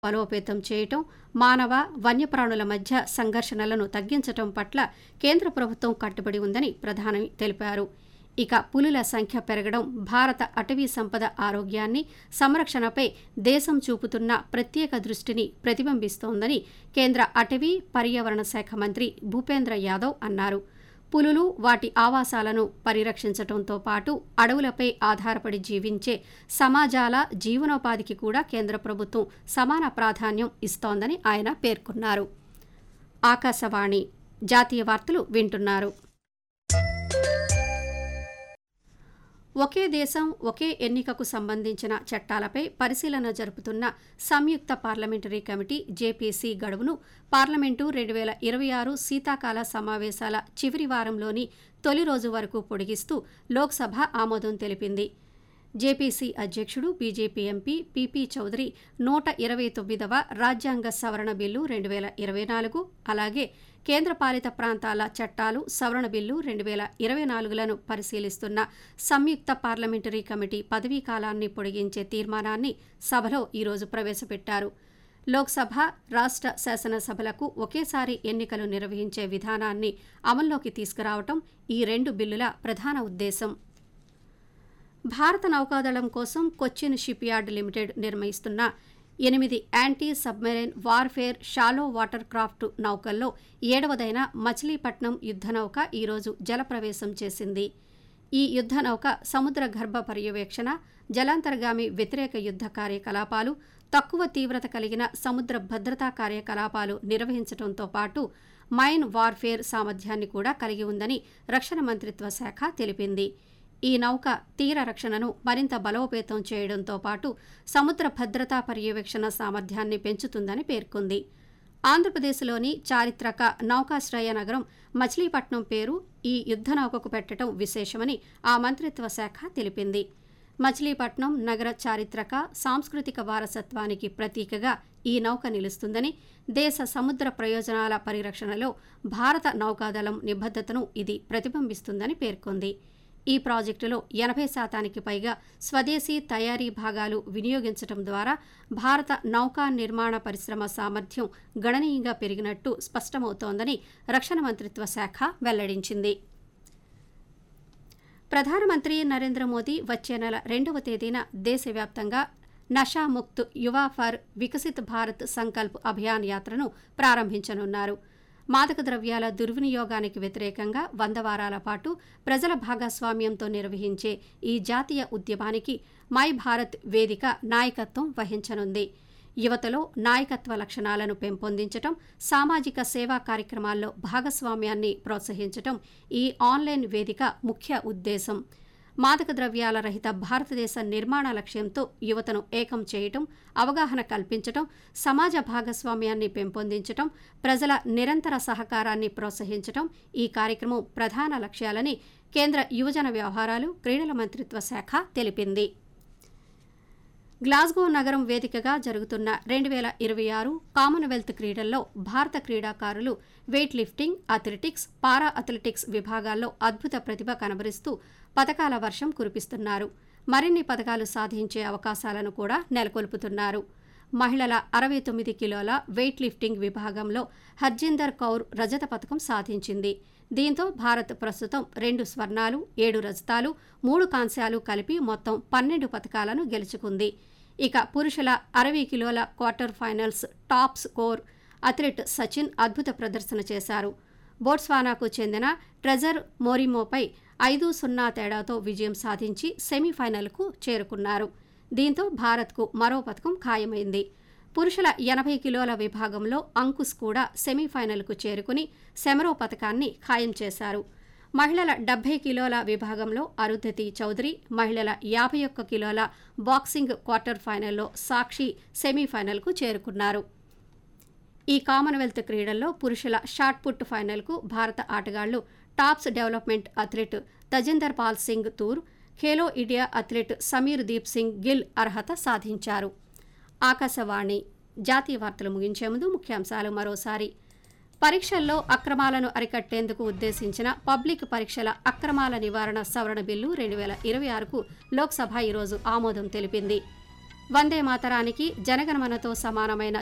బలోపేతం చేయటం మానవ వన్యప్రాణుల మధ్య సంఘర్షణలను తగ్గించటం పట్ల కేంద్ర ప్రభుత్వం కట్టుబడి ఉందని ప్రధాని తెలిపారు ఇక పులుల సంఖ్య పెరగడం భారత అటవీ సంపద ఆరోగ్యాన్ని సంరక్షణపై దేశం చూపుతున్న ప్రత్యేక దృష్టిని ప్రతిబింబిస్తోందని కేంద్ర అటవీ పర్యావరణ శాఖ మంత్రి భూపేంద్ర యాదవ్ అన్నారు పులులు వాటి ఆవాసాలను పరిరక్షించడంతో పాటు అడవులపై ఆధారపడి జీవించే సమాజాల జీవనోపాధికి కూడా కేంద్ర ప్రభుత్వం సమాన ప్రాధాన్యం ఇస్తోందని ఆయన పేర్కొన్నారు ఆకాశవాణి జాతీయ వార్తలు వింటున్నారు ఒకే దేశం ఒకే ఎన్నికకు సంబంధించిన చట్టాలపై పరిశీలన జరుపుతున్న సంయుక్త పార్లమెంటరీ కమిటీ జేపీసీ గడువును పార్లమెంటు రెండు వేల ఇరవై ఆరు శీతాకాల సమావేశాల చివరి వారంలోని తొలి రోజు వరకు పొడిగిస్తూ లోక్సభ ఆమోదం తెలిపింది జేపీసీ అధ్యక్షుడు బీజేపీ ఎంపీ పీపీ చౌదరి నూట ఇరవై తొమ్మిదవ రాజ్యాంగ సవరణ బిల్లు రెండు వేల ఇరవై నాలుగు అలాగే కేంద్రపాలిత ప్రాంతాల చట్టాలు సవరణ బిల్లు రెండు వేల ఇరవై నాలుగులను పరిశీలిస్తున్న సంయుక్త పార్లమెంటరీ కమిటీ పదవీ కాలాన్ని పొడిగించే తీర్మానాన్ని సభలో ఈరోజు ప్రవేశపెట్టారు లోక్సభ రాష్ట్ర శాసనసభలకు ఒకేసారి ఎన్నికలు నిర్వహించే విధానాన్ని అమల్లోకి తీసుకురావటం ఈ రెండు బిల్లుల ప్రధాన ఉద్దేశం భారత నౌకాదళం కోసం కొచ్చిన్ షిప్ యార్డ్ లిమిటెడ్ నిర్మిస్తున్న ఎనిమిది anti submarine warfare shallow water craft నౌకల్లో ఏడవదైన మచిలీపట్నం యుద్ధ నౌక ఈరోజు జలప్రవేశం చేసింది ఈ యుద్ధ నౌక సముద్ర గర్భ పర్యవేక్షణ జలాంతర్గామి వ్యతిరేక యుద్ధ కార్యకలాపాలు తక్కువ తీవ్రత కలిగిన సముద్ర భద్రతా కార్యకలాపాలు నిర్వహించడంతో పాటు మైన్ వార్ఫేర్ సామర్థ్యాన్ని కూడా కలిగి ఉందని రక్షణ మంత్రిత్వ శాఖ తెలిపింది ఈ నౌక తీర రక్షణను మరింత బలోపేతం చేయడంతో పాటు సముద్ర భద్రతా పర్యవేక్షణ సామర్థ్యాన్ని పెంచుతుందని పేర్కొంది ఆంధ్రప్రదేశ్లోని చారిత్రక నౌకాశ్రయ నగరం మచిలీపట్నం పేరు ఈ యుద్ధ నౌకకు పెట్టడం విశేషమని ఆ మంత్రిత్వ శాఖ తెలిపింది మచిలీపట్నం నగర చారిత్రక సాంస్కృతిక వారసత్వానికి ప్రతీకగా ఈ నౌక నిలుస్తుందని దేశ సముద్ర ప్రయోజనాల పరిరక్షణలో భారత నౌకాదళం నిబద్ధతను ఇది ప్రతిబింబిస్తుందని పేర్కొంది ఈ ప్రాజెక్టులో ఎనభై శాతానికి పైగా స్వదేశీ తయారీ భాగాలు వినియోగించడం ద్వారా భారత నౌకా నిర్మాణ పరిశ్రమ సామర్థ్యం గణనీయంగా పెరిగినట్టు స్పష్టమవుతోందని రక్షణ మంత్రిత్వ శాఖ వెల్లడించింది ప్రధానమంత్రి నరేంద్ర మోదీ వచ్చే నెల రెండవ తేదీన దేశవ్యాప్తంగా నషాముక్త్ యువా ఫర్ వికసిత్ భారత్ సంకల్ప్ అభియాన్ యాత్రను ప్రారంభించనున్నారు మాదక ద్రవ్యాల దుర్వినియోగానికి వ్యతిరేకంగా వంద వారాల పాటు ప్రజల భాగస్వామ్యంతో నిర్వహించే ఈ జాతీయ ఉద్యమానికి మై భారత్ వేదిక నాయకత్వం వహించనుంది యువతలో నాయకత్వ లక్షణాలను పెంపొందించటం సామాజిక సేవా కార్యక్రమాల్లో భాగస్వామ్యాన్ని ప్రోత్సహించటం ఈ ఆన్లైన్ వేదిక ముఖ్య ఉద్దేశం మాదక ద్రవ్యాల రహిత భారతదేశ నిర్మాణ లక్ష్యంతో యువతను ఏకం చేయటం అవగాహన కల్పించటం సమాజ భాగస్వామ్యాన్ని పెంపొందించటం ప్రజల నిరంతర సహకారాన్ని ప్రోత్సహించటం ఈ కార్యక్రమం ప్రధాన లక్ష్యాలని కేంద్ర యువజన వ్యవహారాలు క్రీడల మంత్రిత్వ శాఖ తెలిపింది గ్లాస్గో నగరం వేదికగా జరుగుతున్న రెండు వేల ఇరవై ఆరు కామన్వెల్త్ క్రీడల్లో భారత క్రీడాకారులు weight lifting athletics para athletics విభాగాల్లో అద్భుత ప్రతిభ కనబరుస్తూ పథకాల వర్షం కురిపిస్తున్నారు మరిన్ని పథకాలు సాధించే అవకాశాలను కూడా నెలకొల్పుతున్నారు మహిళల అరవై తొమ్మిది కిలోల వెయిట్ లిఫ్టింగ్ విభాగంలో హర్జిందర్ కౌర్ రజత పథకం సాధించింది దీంతో భారత్ ప్రస్తుతం రెండు స్వర్ణాలు ఏడు రజతాలు మూడు కాంస్యాలు కలిపి మొత్తం పన్నెండు పథకాలను గెలుచుకుంది ఇక పురుషుల అరవై కిలోల quarter finals top score athlete Sachin అద్భుత ప్రదర్శన చేశారు బోట్స్వానాకు చెందిన ట్రెజర్ మోరిమోపై ఐదు సున్నా తేడాతో విజయం సాధించి సెమీఫైనల్కు చేరుకున్నారు దీంతో భారత్కు మరో పథకం ఖాయమైంది పురుషుల ఎనభై కిలోల విభాగంలో అంకుశ్ కూడా సెమీఫైనల్కు చేరుకుని సెమరో పథకాన్ని ఖాయం చేశారు మహిళల డెబ్బై కిలోల విభాగంలో అరుంధతి చౌదరి మహిళల యాభై ఒక్క కిలోల బాక్సింగ్ క్వార్టర్ ఫైనల్లో సాక్షి సెమీఫైనల్కు చేరుకున్నారు ఈ కామన్వెల్త్ క్రీడల్లో పురుషుల షాట్ పుట్ ఫైనల్కు భారత ఆటగాళ్లు TOPS development athlete Tajinder Pal Singh Toor Khelo India athlete Sameer Deep Singh Gill అర్హత సాధించారు ఆకాశవాణి జాతీయ వార్తలు ముగించే ముందు ముఖ్యాంశాలు మరోసారి పరీక్షల్లో అక్రమాలను అరికట్టేందుకు ఉద్దేశించిన పబ్లిక్ పరీక్షల అక్రమాల నివారణ సవరణ బిల్లు రెండు వేల ఇరవై ఆరుకు లోక్సభ ఈరోజు ఆమోదం తెలిపింది వందే మాతరానికి జనగణమనతో సమానమైన